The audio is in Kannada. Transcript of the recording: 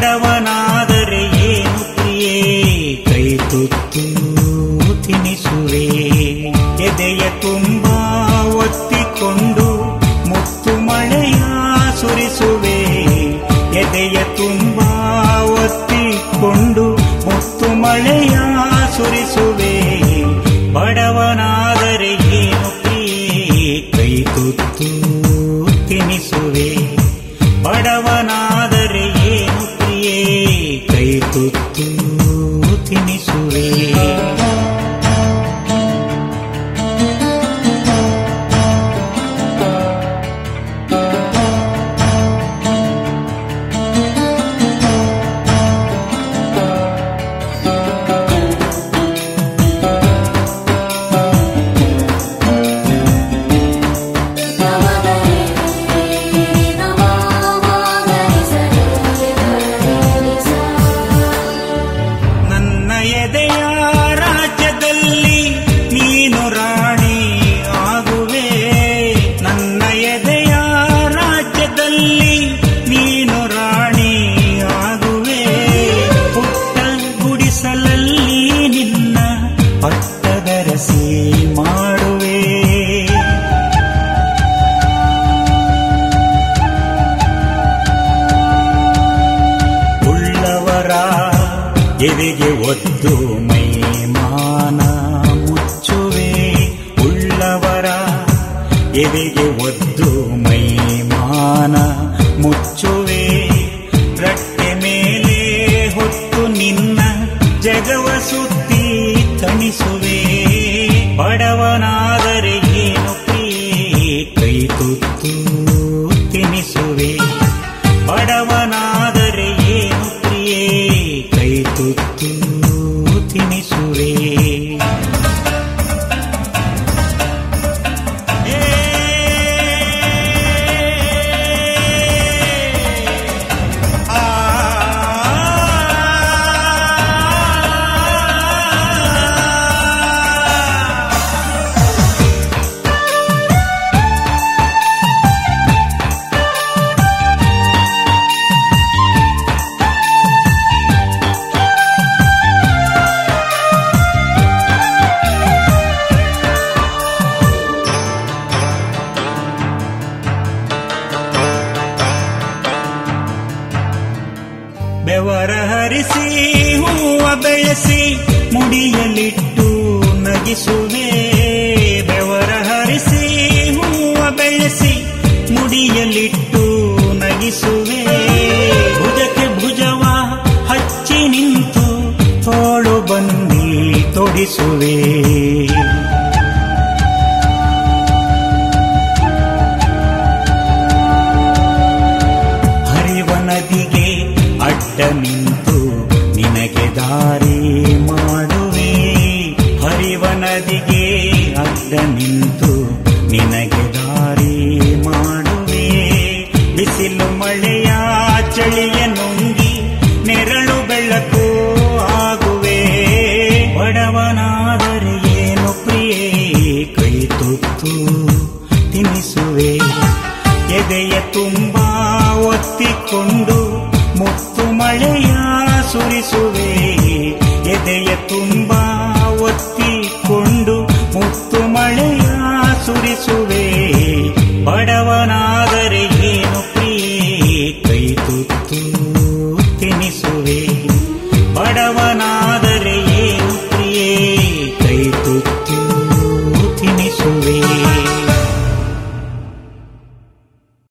ಬಡವನಾದರೆ ಏನು ಪ್ರಿಯೇ ಕೈ ತುತ್ತು ತಿನಿಸುವೆ ಎದೆಯ ತುಂಬ ಒತ್ತಿಕೊಂಡು ಮುತ್ತು ಮಳೆಯ ಸುರಿಸುವೆ ಎದೆಯ ತುಂಬ ಒತ್ತಿಕೊಂಡು ಮುತ್ತು ಮಳೆಯ ಸುರಿಸುವೆ ಬಡವನಾದರೆ ಏನು ಪ್ರಿಯೇ ಕೈ ತುತ್ತು ತಿನಿಸುವೆ ಬಡವನಾದರೆ ಏನು ಪ್ರಿಯೇ ಕೈ ತುತ್ತು ತಿನಿಸುವೆ ನನ್ನ ಎದೆಯ ರಾಜ್ಯದಲ್ಲಿ ನೀನು ರಾಣಿ ಆಗುವೆ ನನ್ನ ಎದೆಯ ರಾಜ್ಯದಲ್ಲಿ ನೀನು ರಾಣಿ ಆಗುವೆ ಪುಟ್ಟ ಗುಡಿಸಲಲ್ಲಿ ನಿನ್ನ ಪಟ್ಟದರಸಿ ಮಾಡುವೆ ಉಳ್ಳವರ ಎದೆಗೆ ಒದ್ದು ಮೈಮಾನ ಮುಚ್ಚುವೆ ಉಳ್ಳವರ ಎದೆಗೆ ಒದ್ದು ಮೈಮಾನ ಮುಚ್ಚುವೆ ರಟ್ಟೆ ಮೇಲೆ ಹೊತ್ತು ನಿನ್ನ ಜಗವ ಸುತ್ತಿ ತಣಿಸುವೆ ಬಡವನಾದರೆ ಏನು ಪ್ರಿಯೇ ಕೈ ತುತ್ತು ತಿನಿಸುವೆ ಬಡವನಾದರೆ ಏನು ಪ್ರಿಯೇ ಕೈ ತುತ್ತು ತಿನಿಸುವೆ ಏ, ಆ, ಬೆವರ ಹರಿಸಿ ಹೂವ ಬೆಳೆಸಿ ಮುಡಿಯಲಿಟ್ಟು ನಗಿಸುವೆ ಬೆವರ ಹರಿಸಿ ಹೂವ ಬೆಳೆಸಿ ಮುಡಿಯಲಿಟ್ಟು ನಗಿಸುವೆ ಭುಜಕ್ಕೆ ಭುಜವ ಹಚ್ಚಿ ನಿಂತು ತೋಳು ಬಂದಿ ತೊಡಿಸುವೆ ಹರಿವ ನದಿಗೆ ಅಡ್ಡ ನಿಂತು ನಿನಗೆ ದಾರಿ ಮಾಡುವೆ ಹರಿವ ನದಿಗೆ ಅಡ್ಡ ನಿಂತು ನಿನಗೆ ದಾರಿ ಮಾಡುವೆ ಬಿಸಿಲು ಮಳೆಯ ಚಳಿಯ ನುಂಗಿ ನೆರಳು ಬೆಳಕು ಆಗುವೆ ಬಡವನಾದರೆ ಏನು ಪ್ರಿಯೇ ಕೈ ತುತ್ತು ತಿನಿಸುವೆ ಎದೆಯ ತುಂಬ ಒತ್ತಿಕೊಂಡು ಮುತ್ತು ಮಳೆಯ ಸುರಿಸುವೆ